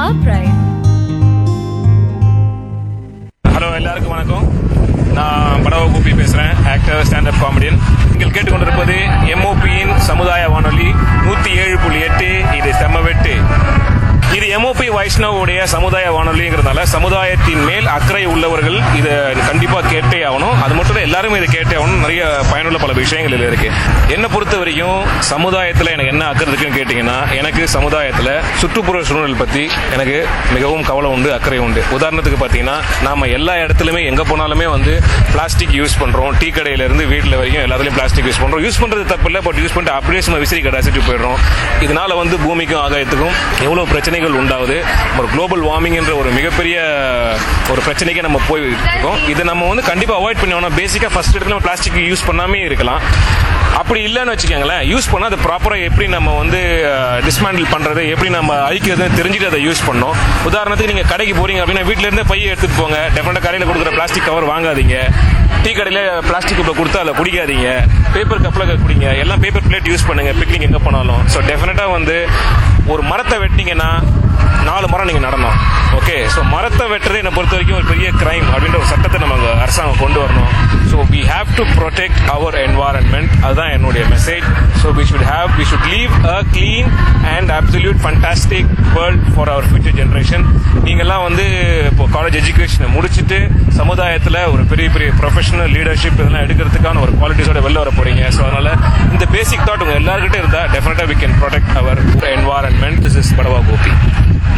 our pride. Hello எல்லாருக்கும் வணக்கம் நான் படவ கோபி பேசுறேன் ஆக்டர் ஸ்டாண்டப் காமெடியன் நீங்கள் கேட்டுக்கொண்டிருப்பது எம்ஓபியின் சமுதாய வானொலி நூத்தி ஏழு புள்ளி எட்டு இது செம்ம வெட்டு இது எம்ஓபி வைஷ்ணவுடைய சமுதாய வானொலிங்கிறதுனால சமுதாயத்தின் மேல் அக்கறை உள்ளவர்கள் இதை கண்டிப்பா கேட்டே ஆகணும் அது மட்டும் இல்ல எல்லாருமே இதை கேட்டே ஆகணும் நிறைய பயனுள்ள பல விஷயங்கள் இதுல இருக்கு என்னை பொறுத்த வரைக்கும் சமுதாயத்துல எனக்கு என்ன அக்கறை இருக்குன்னு கேட்டீங்கன்னா எனக்கு சமுதாயத்துல சுற்றுப்புற சூழல் பத்தி எனக்கு மிகவும் கவலை உண்டு அக்கறை உண்டு உதாரணத்துக்கு பாத்தீங்கன்னா நாம எல்லா இடத்துலயுமே எங்க போனாலுமே வந்து பிளாஸ்டிக் யூஸ் பண்றோம் டீ கடையில இருந்து வீட்டுல வரைக்கும் எல்லாத்துலயும் பிளாஸ்டிக் யூஸ் பண்றோம் யூஸ் பண்றது தப்பு இல்லை பட் யூஸ் பண்ணிட்டு அப்படியே சும்மா விசிறி கடாசிட்டு போயிடுறோம் இதனால வந்து பூமிக்கும் ஆகாயத்துக்கும் எவ்வளவு பிரச்சனைகள் உண்டாகுது ஒரு குளோபல் வார்மிங் என்ற ஒரு மிகப்பெரிய ஒரு பிரச்சனைக்கு நம்ம போய் இருக்கோம் இதை நம்ம வந்து கண்டிப்பா அவாய்ட் பண்ணி ஆகணும் பேசிக்கா ஃபர்ஸ்ட் இடத்துல நம்ம பிளாஸ்டிக் யூஸ் பண்ணாமே இருக்கலாம் அப்படி இல்லைன்னு வச்சுக்கோங்களேன் யூஸ் பண்ணா அதை ப்ராப்பரா எப்படி நம்ம வந்து டிஸ்மேண்டில் பண்றது எப்படி நம்ம அழிக்கிறதுன்னு தெரிஞ்சுட்டு அதை யூஸ் பண்ணோம் உதாரணத்துக்கு நீங்க கடைக்கு போறீங்க அப்படின்னா வீட்ல இருந்து பையை எடுத்துட்டு போங்க டெஃபினட்டா கடையில கொடுக்குற பிளாஸ்டிக் கவர் வாங்காதீங்க டீ கடையில பிளாஸ்டிக் கப்ல கொடுத்தா அதில் குடிக்காதீங்க பேப்பர் கப்ல குடிங்க எல்லாம் பேப்பர் பிளேட் யூஸ் பண்ணுங்க பிக்னிக் எங்க போனாலும் ஸோ டெஃபினட்டா வந்து ஒரு மரத்தை வெட்டினீங்கன்னா நாலு மரம் நீங்க நடணும் ஓகே ஸோ மரத்தை வெட்டுறது என்னை பொறுத்த வரைக்கும் ஒரு பெரிய கிரைம் அப்படின்ற ஒரு சட்டத்தை நம்ம அரசாங்கம் கொண்டு வரணும் so we have to protect our environment அதுதான் என்னுடைய message so we should have we should leave a clean and absolute fantastic world for our future generation நீங்கள்லாம் வந்து இப்போ காலேஜ் எஜுகேஷனை முடிச்சுட்டு சமுதாயத்தில் ஒரு பெரிய பெரிய ப்ரொஃபஷனல் லீடர்ஷிப் இதெல்லாம் எடுக்கிறதுக்கான ஒரு குவாலிட்டிஸோட வெளில வர போறீங்க ஸோ அதனால இந்த பேசிக் தாட் உங்க எல்லாருக்கிட்டே இருந்தால் டெஃபினட்டாக we can protect our environment this is Padava Gopi